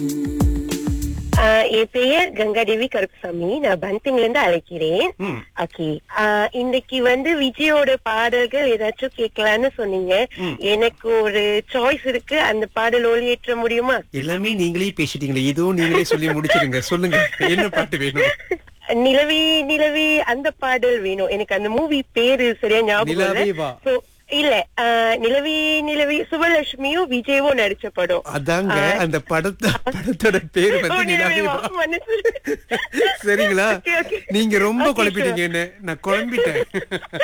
ஆஹ் என் பெயர் கங்காதேவி கருப்புசாமி நான் பந்திங்ல இருந்து அழைக்கிறேன் ம். ஓகே இன்னைக்கு வந்து விஜயோட பாடல்கள் ஏதாச்சும் கேட்கலான்னு சொன்னீங்க எனக்கு ஒரு சாய்ஸ் இருக்கு அந்த பாடல் ஒளியேற்ற முடியுமா எல்லாமே நீங்களே பேசிட்டீங்களே இதுவும் நீங்களே சொல்லி முடிச்சிருங்க சொல்லுங்க என்ன பாட்டு வேணும் நிலவி நிலவி அந்த பாடல் வேணும் எனக்கு அந்த மூவி பேரு சரியா ஞாபகம் நிலவே இல்ல வா. So, இல்ல ஆஹ் நிலவி நிலவி சுபலட்சுமியும் விஜயவும் நடிச்ச படம் அதாங்க அந்த படத்த படத்தோட பேரு ஓ, வந்து நிலவே நிலாவே வா, வா. மனசு. சரிங்களா Okay, okay. நீங்க ரொம்ப Okay, sure. குழப்பிட்டீங்க என்ன நான் குழம்பிட்டேன்